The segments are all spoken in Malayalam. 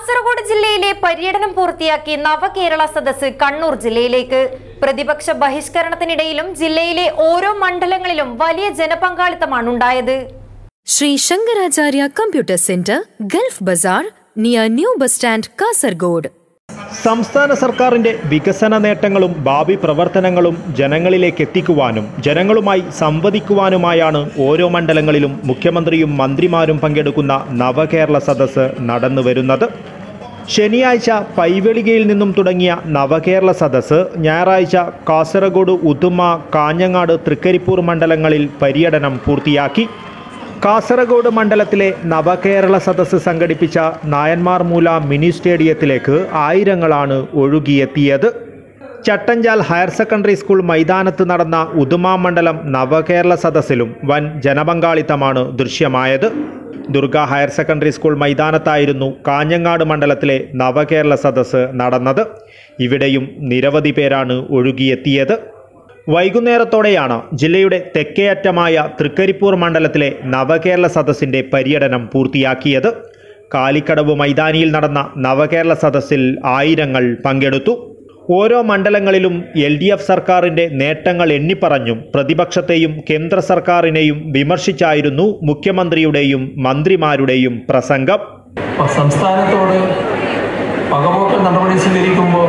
കാസർഗോഡ് ജില്ലയിലെ പര്യടനം പൂർത്തിയാക്കി നവകേരള സദസ്സ് കണ്ണൂർ ജില്ലയിലേക്ക് പ്രതിപക്ഷ ബഹിഷ്കരണത്തിനിടയിലും ജില്ലയിലെ ഓരോ മണ്ഡലങ്ങളിലും വലിയ ജനപങ്കാളിത്തമാണ് ഉണ്ടായത് Sri Shankaracharya Computer Center, Gulf Bazaar, near New Bus Stand, Kasargod. സംസ്ഥാന സർക്കാരിന്റെ വികസന നേട്ടങ്ങളും ഭാവി പ്രവർത്തനങ്ങളും ജനങ്ങളിലേക്ക് എത്തിക്കുവാനും ജനങ്ങളുമായി സംവദിക്കുവാനുമായാണ് ഓരോ മണ്ഡലങ്ങളിലും മുഖ്യമന്ത്രിയും മന്ത്രിമാരും പങ്കെടുക്കുന്ന നവകേരള സദസ്സ് നടന്നു വരുന്നത് ശനിയാഴ്ച പൈവെളികയിൽ നിന്നും തുടങ്ങിയ നവകേരള സദസ്സ് ഞായറാഴ്ച കാസർഗോഡ് ഉദുമ കാഞ്ഞങ്ങാട് തൃക്കരിപ്പൂർ മണ്ഡലങ്ങളിൽ പര്യടനം പൂർത്തിയാക്കി കാസർഗോഡ് മണ്ഡലത്തിലെ നവകേരള സദസ്സ് സംഘടിപ്പിച്ച നായന്മാർ മൂല മിനി സ്റ്റേഡിയത്തിലേക്ക് ആയിരങ്ങളാണ് ഒഴുകിയെത്തിയത് ചട്ടഞ്ചാൽ ഹയർ സെക്കൻഡറി സ്കൂൾ മൈതാനത്ത് നടന്ന ഉദുമ മണ്ഡലം നവകേരള സദസ്സിലും വൻ ജനപങ്കാളിത്തമാണ് ദൃശ്യമായത് ദുർഗ ഹയർ സെക്കൻഡറി സ്കൂൾ മൈതാനത്തായിരുന്നു കാഞ്ഞങ്ങാട് മണ്ഡലത്തിലെ നവകേരള സദസ്സ് നടന്നത് ഇവിടെയും നിരവധി പേരാണ് ഒഴുകിയെത്തിയത് വൈകുന്നേരത്തോടെയാണ് ജില്ലയുടെ തെക്കേ അറ്റമായ തൃക്കരിപ്പൂർ മണ്ഡലത്തിലെ നവകേരള സദസ്സിന്റെ പര്യടനം പൂർത്തിയാക്കിയത് കാലിക്കടവ് മൈതാനിയിൽ നടന്ന നവകേരള സദസ്സിൽ ആയിരങ്ങൾ പങ്കെടുത്തു ഓരോ മണ്ഡലങ്ങളിലും എൽ ഡി എഫ് സർക്കാരിന്റെ നേട്ടങ്ങൾ എണ്ണിപ്പറഞ്ഞും പ്രതിപക്ഷത്തെയും കേന്ദ്ര സർക്കാരിനെയും വിമർശിച്ചായിരുന്നു മുഖ്യമന്ത്രിയുടെയും മന്ത്രിമാരുടെയും പ്രസംഗം അപ്പോൾ സംസ്ഥാനത്തോട് പകപോക്കൽ നടപടി സ്വീകരിക്കുമ്പോൾ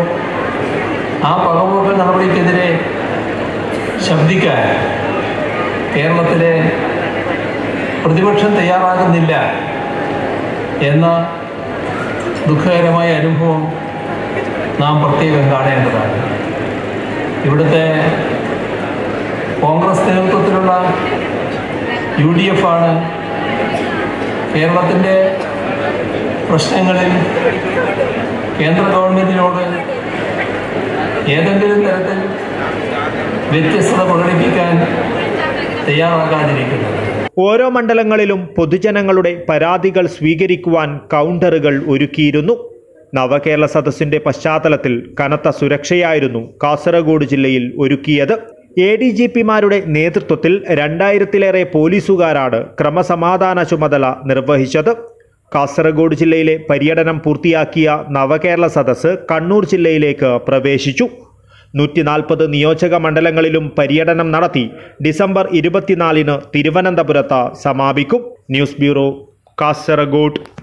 ആ പകപോക്കൽ നടപടിക്കെതിരെ ശബ്ദിക്കാൻ കേരളത്തിലെ പ്രതിപക്ഷം തയ്യാറാകുന്നില്ല എന്ന ദുഃഖകരമായ അനുഭവം നാം പ്രത്യേകം കാണേണ്ടതാണ് ഇവിടുത്തെ കോൺഗ്രസ് നേതൃത്വത്തിലുള്ള യു ഡി എഫ് ആണ് കേരളത്തിൻ്റെ പ്രശ്നങ്ങളിൽ കേന്ദ്ര ഗവൺമെൻറ്റിനോട് ഏതെങ്കിലും തരത്തിൽ വ്യത്യസ്തത പ്രകടിപ്പിക്കാൻ തയ്യാറാകാതിരിക്കുന്നത് ഓരോ മണ്ഡലങ്ങളിലും പൊതുജനങ്ങളുടെ പരാതികൾ സ്വീകരിക്കുവാൻ കൗണ്ടറുകൾ ഒരുക്കിയിരുന്നു നവകേരള സദസ്സിന്റെ പശ്ചാത്തലത്തിൽ കനത്ത സുരക്ഷയായിരുന്നു കാസർഗോഡ് ജില്ലയിൽ ഒരുക്കിയത് എ ഡി ജി പിമാരുടെ നേതൃത്വത്തിൽ രണ്ടായിരത്തിലേറെ പോലീസുകാരാണ് ക്രമസമാധാന ചുമതല നിർവഹിച്ചത് കാസർഗോഡ് ജില്ലയിലെ പര്യടനം പൂർത്തിയാക്കിയ നവകേരള സദസ്സ് കണ്ണൂർ ജില്ലയിലേക്ക് പ്രവേശിച്ചു നൂറ്റി നാൽപ്പത് നിയോജക മണ്ഡലങ്ങളിലും പര്യടനം നടത്തി ഡിസംബർ ഇരുപത്തിനാലിന് തിരുവനന്തപുരത്ത് സമാപിക്കും ന്യൂസ് ബ്യൂറോ കാസർഗോഡ്